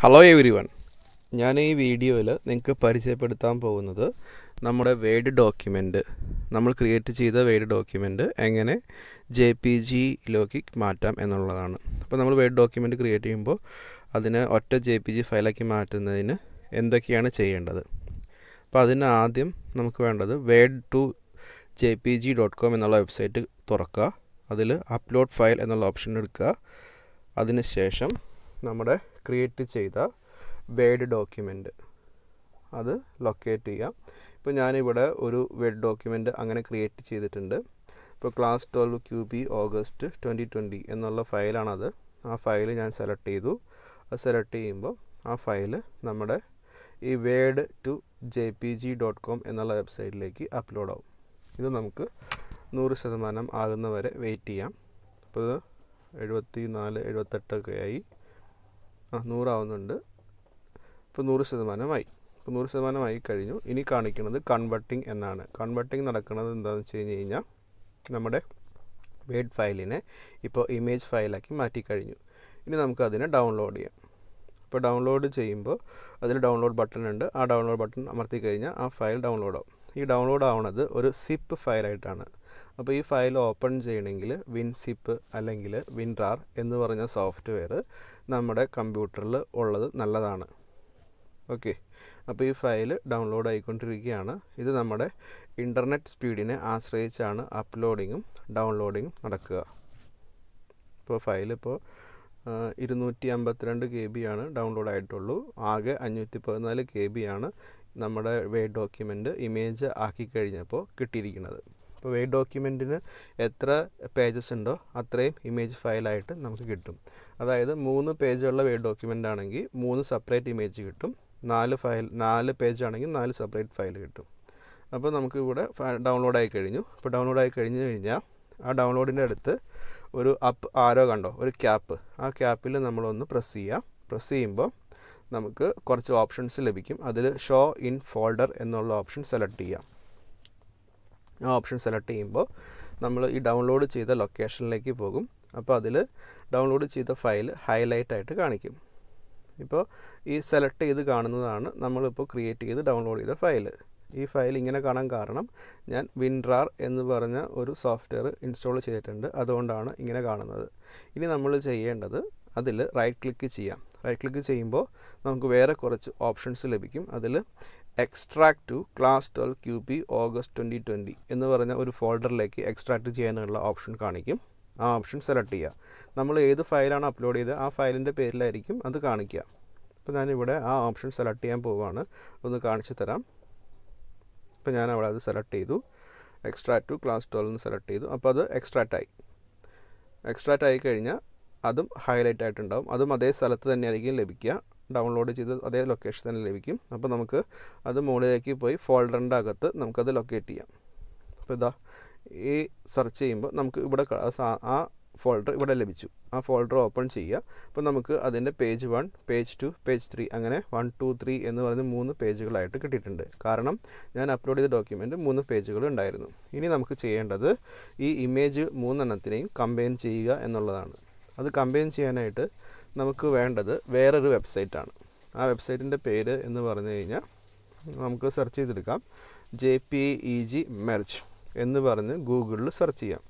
hello every one ഞാൻ ഈ വീഡിയോയിൽ നിങ്ങൾക്ക് പരിചയപ്പെടുത്താൻ പോകുന്നത് നമ്മുടെ വേഡ് ഡോക്യുമെൻ്റ് നമ്മൾ ക്രിയേറ്റ് ചെയ്ത വേഡ് ഡോക്യുമെൻ്റ് എങ്ങനെ ജെ പി ജിയിലേക്ക് മാറ്റാം എന്നുള്ളതാണ് അപ്പോൾ നമ്മൾ വേഡ് ഡോക്യുമെൻ്റ് ക്രിയേറ്റ് ചെയ്യുമ്പോൾ അതിനെ ഒറ്റ ജെ പി ജി ഫയലാക്കി മാറ്റുന്നതിന് എന്തൊക്കെയാണ് ചെയ്യേണ്ടത് അപ്പോൾ അതിന് ആദ്യം നമുക്ക് വേണ്ടത് word to J P G dot com എന്നുള്ള വെബ്സൈറ്റ് തുറക്കുക അതിൽ അപ്ലോഡ് ഫയൽ എന്നുള്ള ഓപ്ഷൻ എടുക്കുക അതിനുശേഷം നമ്മുടെ ക്രിയേറ്റ് ചെയ്ത വേഡ് ഡോക്യുമെൻ്റ് അത് ലൊക്കേറ്റ് ചെയ്യാം ഇപ്പോൾ ഞാനിവിടെ ഒരു വേഡ് ഡോക്യുമെൻ്റ് അങ്ങനെ ക്രിയേറ്റ് ചെയ്തിട്ടുണ്ട് ഇപ്പോൾ class twelve Q B August twenty twenty എന്നുള്ള ഫയലാണത് ആ ഫയൽ ഞാൻ സെലക്ട് ചെയ്തു അത് സെലക്ട് ചെയ്യുമ്പോൾ ആ ഫയൽ നമ്മുടെ ഈ word to J P G dot com എന്നുള്ള വെബ്സൈറ്റിലേക്ക് അപ്ലോഡ് ആവും ഇത് നമുക്ക് നൂറ് ശതമാനം ആകുന്നവരെ വെയിറ്റ് ചെയ്യാം അപ്പോൾ ഇത് എഴുപത്തി നാല് എഴുപത്തെട്ടൊക്കെ ആയി ആ നൂറാവുന്നുണ്ട് ഇപ്പോൾ നൂറ് ശതമാനമായി ഇപ്പോൾ നൂറ് ശതമാനമായി കഴിഞ്ഞു ഇനി കാണിക്കുന്നത് കൺവെർട്ടിംഗ് എന്നാണ് കൺവെർട്ടിംഗ് നടക്കുന്നത് എന്താണെന്ന് വെച്ച് കഴിഞ്ഞ് കഴിഞ്ഞാൽ നമ്മുടെ വേഡ് ഫയലിനെ ഇപ്പോൾ ഇമേജ് ഫയലാക്കി മാറ്റിക്കഴിഞ്ഞു ഇനി നമുക്ക് അതിനെ ഡൗൺലോഡ് ചെയ്യാം ഇപ്പോൾ ഡൗൺലോഡ് ചെയ്യുമ്പോൾ അതിൽ ഡൗൺലോഡ് ബട്ടൺ ഉണ്ട് ആ ഡൗൺലോഡ് ബട്ടൺ അമർത്തി കഴിഞ്ഞാൽ ആ ഫയൽ ഡൗൺലോഡ് ആവും ഈ ഡൗൺലോഡ് ആവുന്നത് ഒരു സിപ്പ് ഫയലായിട്ടാണ് അപ്പോൾ ഈ ഫയൽ ഓപ്പൺ ചെയ്യണമെങ്കിൽ വിൻസിപ്പ് അല്ലെങ്കിൽ വിൻറാർ എന്ന് പറഞ്ഞ സോഫ്റ്റ്വെയർ നമ്മുടെ കമ്പ്യൂട്ടറിൽ ഉള്ളത് നല്ലതാണ് ഓക്കെ അപ്പോൾ ഈ ഫയൽ ഡൗൺലോഡ് ആയിക്കൊണ്ടിരിക്കുകയാണ് ഇത് നമ്മുടെ ഇൻ്റർനെറ്റ് സ്പീഡിനെ ആശ്രയിച്ചാണ് അപ്ലോഡിങ്ങും ഡൗൺലോഡിങ്ങും നടക്കുക ഇപ്പോൾ ഫയൽ ഇപ്പോൾ ഇരുന്നൂറ്റി അമ്പത്തിരണ്ട് കെ ബി ആണ് ഡൗൺലോഡ് ആയിട്ടുള്ളൂ ആകെ അഞ്ഞൂറ്റി പതിനാല് കെ ബി ആണ് നമ്മുടെ വേഡ് ഡോക്യുമെൻ്റ് ഇമേജ് ആക്കി കഴിഞ്ഞപ്പോൾ കിട്ടിയിരിക്കുന്നത് ഇപ്പോൾ വേഡ് ഡോക്യുമെൻറ്റിന് എത്ര പേജസ് ഉണ്ടോ അത്രയും ഇമേജ് ഫയലായിട്ട് നമുക്ക് കിട്ടും അതായത് മൂന്ന് പേജുള്ള വേഡ് ഡോക്യുമെൻ്റ് ആണെങ്കിൽ മൂന്ന് സെപ്പറേറ്റ് ഇമേജ് കിട്ടും നാല് ഫയൽ നാല് പേജ് ആണെങ്കിൽ നാല് സെപ്പറേറ്റ് ഫയൽ കിട്ടും അപ്പോൾ നമുക്ക് ഇവിടെ ഡൗൺലോഡ് ആയി കഴിഞ്ഞു ഇപ്പോൾ ഡൗൺലോഡ് ആയി കഴിഞ്ഞ് കഴിഞ്ഞാൽ ആ ഡൗൺലോഡിൻ്റെ അടുത്ത് ഒരു അപ്പ് ആരോ കണ്ടോ ഒരു ക്യാപ്പ് ആ ക്യാപ്പിൽ നമ്മളൊന്ന് പ്രസ് ചെയ്യാം പ്രസ് ചെയ്യുമ്പോൾ നമുക്ക് കുറച്ച് ഓപ്ഷൻസ് ലഭിക്കും അതിൽ ഷോ ഇൻ ഫോൾഡർ എന്നുള്ള ഓപ്ഷൻ സെലക്ട് ചെയ്യാം ആ ഓപ്ഷൻ സെലക്ട് ചെയ്യുമ്പോൾ നമ്മൾ ഈ ഡൗൺലോഡ് ചെയ്ത ലൊക്കേഷനിലേക്ക് പോകും അപ്പോൾ അതിൽ ഡൗൺലോഡ് ചെയ്ത ഫയൽ ഹൈലൈറ്റ് ആയിട്ട് കാണിക്കും ഇപ്പോൾ ഈ സെലക്ട് ചെയ്ത് കാണുന്നതാണ് നമ്മളിപ്പോൾ ക്രിയേറ്റ് ചെയ്ത് ഡൗൺലോഡ് ചെയ്ത ഫയൽ ഈ ഫയൽ ഇങ്ങനെ കാണാൻ കാരണം ഞാൻ വിൻറാർ എന്ന് പറഞ്ഞ ഒരു സോഫ്റ്റ്വെയർ ഇൻസ്റ്റാൾ ചെയ്തിട്ടുണ്ട് അതുകൊണ്ടാണ് ഇങ്ങനെ കാണുന്നത് ഇനി നമ്മൾ ചെയ്യേണ്ടത് അതിൽ റൈറ്റ് ക്ലിക്ക് ചെയ്യാം റൈറ്റ് ക്ലിക്ക് ചെയ്യുമ്പോൾ നമുക്ക് വേറെ കുറച്ച് ഓപ്ഷൻസ് ലഭിക്കും അതിൽ extract to class twelve Q P August twenty twenty എന്ന് പറഞ്ഞ ഒരു ഫോൾഡറിലേക്ക് എക്സ്ട്രാക്ട് ചെയ്യാനുള്ള ഓപ്ഷൻ കാണിക്കും ആ ഓപ്ഷൻ സെലക്ട് ചെയ്യുക നമ്മൾ ഏത് ഫയലാണ് അപ്ലോഡ് ചെയ്തത് ആ ഫയലിൻ്റെ പേരിലായിരിക്കും അത് കാണിക്കുക അപ്പോൾ ഞാനിവിടെ ആ ഓപ്ഷൻ സെലക്ട് ചെയ്യാൻ പോവുകയാണ് ഒന്ന് കാണിച്ചു തരാം ഇപ്പോൾ ഞാൻ അവിടെ അത് സെലക്ട് ചെയ്തു extract to class twelve select ചെയ്തു അപ്പോൾ അത് എക്സ്ട്രാക്റ്റ് ആയി എക്സ്ട്രാക്റ്റ് ആയി കഴിഞ്ഞാൽ അതും ഹൈലൈറ്റ് ആയിട്ടുണ്ടാവും അതും അതേ സ്ഥലത്ത് തന്നെയായിരിക്കും ലഭിക്കുക ഡൗൺലോഡ് ചെയ്ത് അതേ ലൊക്കേഷൻ തന്നെ ലഭിക്കും അപ്പോൾ നമുക്ക് അത് മുകളിലേക്ക് പോയി ഫോൾഡറിൻ്റെ അകത്ത് നമുക്കത് ലൊക്കേറ്റ് ചെയ്യാം അപ്പോൾ ഇതാ ഈ സെർച്ച് ചെയ്യുമ്പോൾ നമുക്ക് ഇവിടെ ആ ഫോൾഡർ ഇവിടെ ലഭിച്ചു ആ ഫോൾഡർ ഓപ്പൺ ചെയ്യുക അപ്പോൾ നമുക്ക് അതിൻ്റെ page one page two page three അങ്ങനെ വൺ ടു ത്രീ എന്ന് പറയുന്ന മൂന്ന് പേജുകളായിട്ട് കിട്ടിയിട്ടുണ്ട് കാരണം ഞാൻ അപ്ലോഡ് ചെയ്ത ഡോക്യുമെൻറ്റ് മൂന്ന് പേജുകൾ ഉണ്ടായിരുന്നു ഇനി നമുക്ക് ചെയ്യേണ്ടത് ഈ ഇമേജ് മൂന്നെണ്ണത്തിനെയും കമ്പൈൻ ചെയ്യുക എന്നുള്ളതാണ് അത് കമ്പൈൻ ചെയ്യാനായിട്ട് നമുക്ക് വേണ്ടത് വേറൊരു വെബ്സൈറ്റാണ് ആ വെബ്സൈറ്റിൻ്റെ പേര് എന്ന് പറഞ്ഞു കഴിഞ്ഞാൽ നമുക്ക് സെർച്ച് ചെയ്തെടുക്കാം J P E G merge എന്ന് പറഞ്ഞ് ഗൂഗിളിൽ സെർച്ച് ചെയ്യാം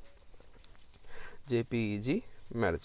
J P E G merge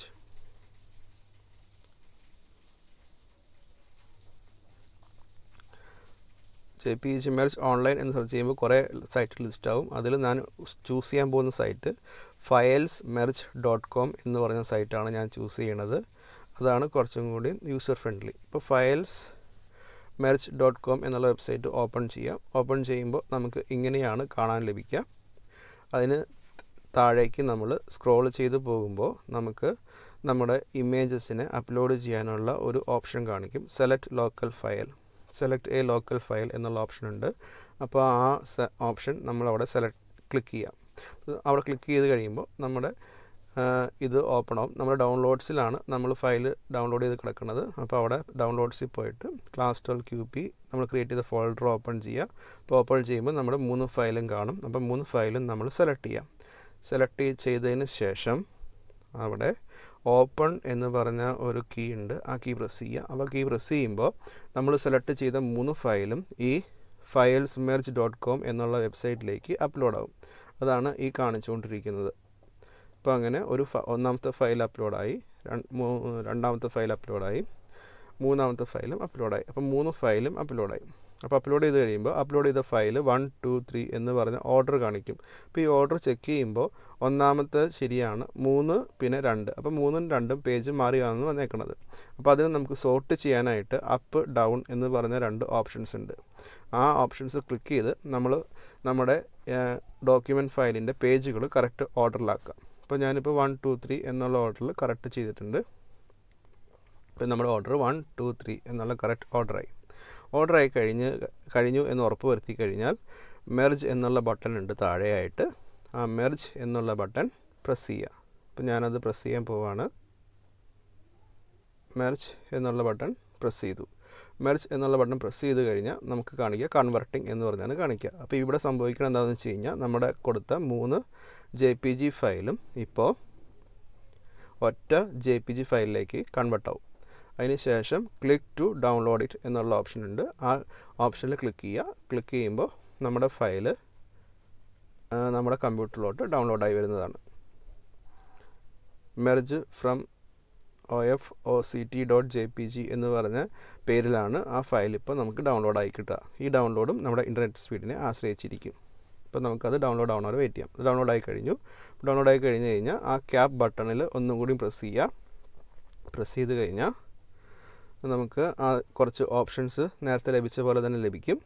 J P G merge online എന്ന് സെർച്ച് ചെയ്യുമ്പോൾ കുറേ സൈറ്റ് ലിസ്റ്റ് ആവും അതിൽ ഞാൻ ചൂസ് ചെയ്യാൻ പോകുന്ന site files merge dot com എന്ന് പറഞ്ഞ സൈറ്റാണ് ഞാൻ ചൂസ് ചെയ്യണത് അതാണ് കുറച്ചും കൂടി യൂസർ ഫ്രണ്ട്ലി ഇപ്പോൾ ഫയൽസ് മെർച്ച് ഡോട്ട് കോം എന്നുള്ള വെബ്സൈറ്റ് ഓപ്പൺ ചെയ്യാം ഓപ്പൺ ചെയ്യുമ്പോൾ നമുക്ക് ഇങ്ങനെയാണ് കാണാൻ ലഭിക്കുക അതിന് താഴേക്ക് നമ്മൾ സ്ക്രോൾ ചെയ്ത് പോകുമ്പോൾ നമുക്ക് നമ്മുടെ ഇമേജസിനെ അപ്ലോഡ് ചെയ്യാനുള്ള ഒരു ഓപ്ഷൻ കാണിക്കും select local file select a local file എന്നുള്ള ഓപ്ഷൻ ഉണ്ട് അപ്പോൾ ആ ഓപ്ഷൻ നമ്മൾ അവിടെ സെലക്ട് ക്ലിക്ക് ചെയ്യാം അവിടെ ക്ലിക്ക് ചെയ്ത് കഴിയുമ്പോൾ നമ്മുടെ ഇത് ഓപ്പൺ ആവും നമ്മുടെ ഡൗൺലോഡ്സിലാണ് നമ്മൾ ഫയൽ ഡൗൺലോഡ് ചെയ്ത് കിടക്കുന്നത് അപ്പോൾ അവിടെ ഡൗൺലോഡ്സിൽ പോയിട്ട് ക്ലാസ് ട്വൽവ് ക്യൂ പി നമ്മൾ ക്രിയേറ്റ് ചെയ്ത ഫോൾഡർ ഓപ്പൺ ചെയ്യുക അപ്പോൾ ഓപ്പൺ ചെയ്യുമ്പോൾ നമ്മുടെ മൂന്ന് ഫയലും കാണും അപ്പോൾ മൂന്ന് ഫയലും നമ്മൾ സെലക്ട് ചെയ്യാം സെലക്ട് ചെയ്തതിന് ശേഷം അവിടെ ഓപ്പൺ എന്ന് പറഞ്ഞ ഒരു കീ ഉണ്ട് ആ കീ പ്രസ് ചെയ്യുക അപ്പോൾ കീ പ്രസ് ചെയ്യുമ്പോൾ നമ്മൾ സെലക്ട് ചെയ്ത മൂന്ന് ഫയലും ഈ ഫയൽസ് മെർജ് ഡോട്ട് കോം എന്നുള്ള വെബ്സൈറ്റിലേക്ക് അപ്ലോഡ് ആവും അതാണ് ഈ കാണിച്ചുകൊണ്ടിരിക്കുന്നത് അപ്പോൾ അങ്ങനെ ഒരു ഒന്നാമത്തെ ഫയൽ അപ്ലോഡായി രണ്ടാമത്തെ ഫയൽ അപ്ലോഡായി മൂന്നാമത്തെ ഫയലും അപ്ലോഡായി അപ്പം മൂന്ന് ഫയലും അപ്ലോഡായി അപ്പോൾ അപ്ലോഡ് ചെയ്ത് കഴിയുമ്പോൾ അപ്ലോഡ് ചെയ്ത ഫയൽ വൺ ടു ത്രീ എന്ന് പറഞ്ഞ ഓർഡർ കാണിക്കും അപ്പോൾ ഈ ഓർഡർ ചെക്ക് ചെയ്യുമ്പോൾ ഒന്നാമത്തെ ശരിയാണ് മൂന്ന് പിന്നെ രണ്ട് അപ്പോൾ മൂന്നും രണ്ടും പേജ് മാറിയാണ് വന്നേക്കുന്നത് അപ്പോൾ അതിന് നമുക്ക് സോർട്ട് ചെയ്യാനായിട്ട് അപ്പ് ഡൗൺ എന്ന് പറഞ്ഞ രണ്ട് ഓപ്ഷൻസ് ഉണ്ട് ആ ഓപ്ഷൻസ് ക്ലിക്ക് ചെയ്ത് നമ്മൾ നമ്മുടെ ഡോക്യുമെൻറ്റ് ഫയലിൻ്റെ പേജുകൾ കറക്റ്റ് ഓർഡറിലാക്കാം അപ്പോൾ ഞാനിപ്പോൾ വൺ ടു ത്രീ എന്നുള്ള ഓർഡറിൽ കറക്റ്റ് ചെയ്തിട്ടുണ്ട് ഇപ്പോൾ നമ്മുടെ ഓർഡർ വൺ ടു ത്രീ എന്നുള്ള കറക്റ്റ് ഓർഡറായി ഓർഡറായി കഴിഞ്ഞ് കഴിഞ്ഞു എന്ന് ഉറപ്പ് വരുത്തി കഴിഞ്ഞാൽ മെർജ് എന്നുള്ള ബട്ടൺ ഉണ്ട് താഴെയായിട്ട് ആ മെർജ് എന്നുള്ള ബട്ടൺ പ്രസ് ചെയ്യുക അപ്പോൾ ഞാനത് പ്രസ് ചെയ്യാൻ പോവാണ് മെർജ് എന്നുള്ള ബട്ടൺ പ്രസ് ചെയ്തു മെർജ് എന്നുള്ള ബട്ടൺ പ്രസ് ചെയ്ത് കഴിഞ്ഞാൽ നമുക്ക് കാണിക്കുക കൺവെർട്ടിംഗ് എന്ന് പറഞ്ഞാണ് കാണിക്കുക അപ്പോൾ ഇവിടെ സംഭവിക്കുന്നത് എന്താണെന്ന് വെച്ച് കഴിഞ്ഞാൽ നമ്മുടെ കൊടുത്ത മൂന്ന് ജെ പി ജി ഫയലും ഇപ്പോൾ ഒറ്റ ജെ പി ജി ഫയലിലേക്ക് കൺവെർട്ട് ആവും അതിന് ശേഷം ക്ലിക്ക് ടു ഡൗൺലോഡ് ഇറ്റ് എന്നുള്ള ഓപ്ഷൻ ഉണ്ട് ആ ഓപ്ഷനിൽ ക്ലിക്ക് ചെയ്യുക ക്ലിക്ക് ചെയ്യുമ്പോൾ നമ്മുടെ ഫയൽ നമ്മുടെ കമ്പ്യൂട്ടറിലോട്ട് ഡൗൺലോഡായി വരുന്നതാണ് merge from O F O C T dot J P G എന്ന് പറഞ്ഞ പേരിലാണ് ആ ഫയൽ ഇപ്പോൾ നമുക്ക് ഡൗൺലോഡ് ആയി കിട്ടുക ഈ ഡൗൺലോഡും നമ്മുടെ ഇൻ്റർനെറ്റ് സ്പീഡിനെ ആശ്രയിച്ചിരിക്കും ഇപ്പോൾ നമുക്കത് ഡൗൺലോഡ് ആവണ വരെ വെയിറ്റ് ചെയ്യാം ഡൗൺലോഡ് ആയി കഴിഞ്ഞു ഡൗൺലോഡ് ആയി കഴിഞ്ഞ് കഴിഞ്ഞാൽ ആ ക്യാപ് ബട്ടണിൽ ഒന്നും കൂടി പ്രസ് ചെയ്യുക പ്രസ് ചെയ്ത് കഴിഞ്ഞാൽ നമുക്ക് ആ കുറച്ച് ഓപ്ഷൻസ് നേരത്തെ ലഭിച്ച പോലെ തന്നെ ലഭിക്കും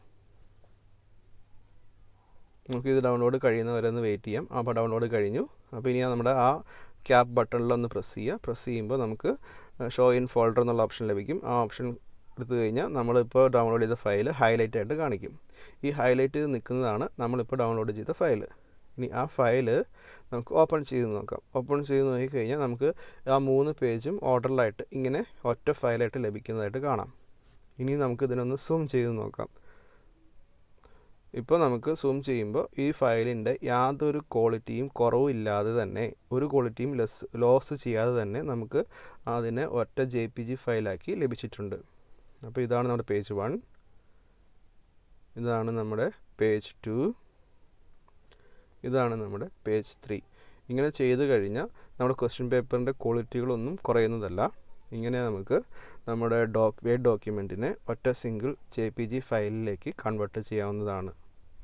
നമുക്കിത് ഡൗൺലോഡ് കഴിയുന്നവരെ ഒന്ന് വെയിറ്റ് ചെയ്യാം അപ്പോൾ ഡൗൺലോഡ് കഴിഞ്ഞു അപ്പോൾ ഇനി നമ്മുടെ ആ ക്യാപ് ബട്ടണിലൊന്ന് പ്രസ് ചെയ്യുക പ്രസ് ചെയ്യുമ്പോൾ നമുക്ക് ഷോ ഇൻ ഫോൾഡർ എന്നുള്ള ഓപ്ഷൻ ലഭിക്കും ആ ഓപ്ഷൻ എടുത്തു കഴിഞ്ഞാൽ നമ്മളിപ്പോൾ ഡൗൺലോഡ് ചെയ്ത ഫയൽ ഹൈലൈറ്റ് ആയിട്ട് കാണിക്കും ഈ ഹൈലൈറ്റ് ചെയ്ത് നിൽക്കുന്നതാണ് നമ്മളിപ്പോൾ ഡൗൺലോഡ് ചെയ്ത ഫയൽ ഇനി ആ ഫയൽ നമുക്ക് ഓപ്പൺ ചെയ്ത് നോക്കാം ഓപ്പൺ ചെയ്ത് നോക്കിക്കഴിഞ്ഞാൽ നമുക്ക് ആ മൂന്ന് പേജും ഓർഡറിലായിട്ട് ഇങ്ങനെ ഒറ്റ ഫയലായിട്ട് ലഭിക്കുന്നതായിട്ട് കാണാം ഇനി നമുക്ക് ഇതിനൊന്ന് സൂം ചെയ്ത് നോക്കാം ഇപ്പോൾ നമുക്ക് സൂം ചെയ്യുമ്പോൾ ഈ ഫയലിൻ്റെ യാതൊരു ക്വാളിറ്റിയും കുറവില്ലാതെ തന്നെ ഒരു ക്വാളിറ്റിയും ലെസ് ലോസ് ചെയ്യാതെ തന്നെ നമുക്ക് അതിനെ ഒറ്റ ജെ പി ജി ഫയലാക്കി ലഭിച്ചിട്ടുണ്ട് അപ്പോൾ ഇതാണ് നമ്മുടെ പേജ് വൺ ഇതാണ് നമ്മുടെ പേജ് ടു ഇതാണ് നമ്മുടെ പേജ് ത്രീ ഇങ്ങനെ ചെയ്ത് കഴിഞ്ഞാൽ നമ്മുടെ ക്വസ്റ്റ്യൻ പേപ്പറിൻ്റെ ക്വാളിറ്റികളൊന്നും കുറയുന്നതല്ല ഇങ്ങനെ നമുക്ക് നമ്മുടെ ഡോക് വേഡ് ഡോക്യുമെൻറ്റിനെ ഒറ്റ സിംഗിൾ ജെ പി ജി ഫയലിലേക്ക് കൺവേർട്ട് ചെയ്യാവുന്നതാണ്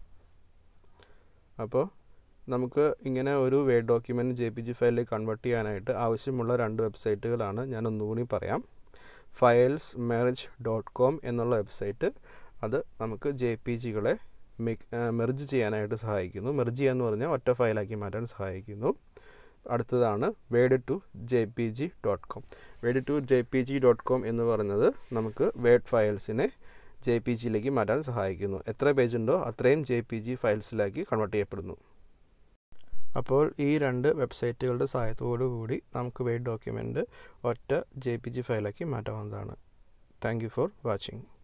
അപ്പോൾ നമുക്ക് ഇങ്ങനെ ഒരു word document J P G ഫയലിലേക്ക് കൺവേർട്ട് ചെയ്യാനായിട്ട് ആവശ്യമുള്ള രണ്ട് വെബ്സൈറ്റുകളാണ് ഞാൻ ഒന്നുകൂടി പറയാം ഫയൽസ് മെർജ് ഡോട്ട് കോം എന്നുള്ള വെബ്സൈറ്റ് അത് നമുക്ക് ജെ പി ജികളെ മെർജ് ചെയ്യാനായിട്ട് സഹായിക്കുന്നു മെർജ് ചെയ്യാന്ന് പറഞ്ഞാൽ ഒറ്റ ഫയലാക്കി മാറ്റാൻ സഹായിക്കുന്നു അടുത്തതാണ് word to J P G dot com word to J P G dot com എന്ന് പറയുന്നത് നമുക്ക് വേഡ് ഫയൽസിനെ ജെ പി ജിയിലേക്ക് മാറ്റാൻ സഹായിക്കുന്നു എത്ര പേജ് ഉണ്ടോ അത്രയും ജെ പി ജി ഫയൽസിലാക്കി കൺവേർട്ട് ചെയ്യപ്പെടുന്നു അപ്പോൾ ഈ രണ്ട് വെബ്സൈറ്റുകളുടെ സഹായത്തോടു കൂടി നമുക്ക് വേഡ് ഡോക്യുമെൻ്റ് ഒറ്റ ജെ പി ജി ഫയലാക്കി മാറ്റാവുന്നതാണ് താങ്ക് യു ഫോർ വാച്ചിങ്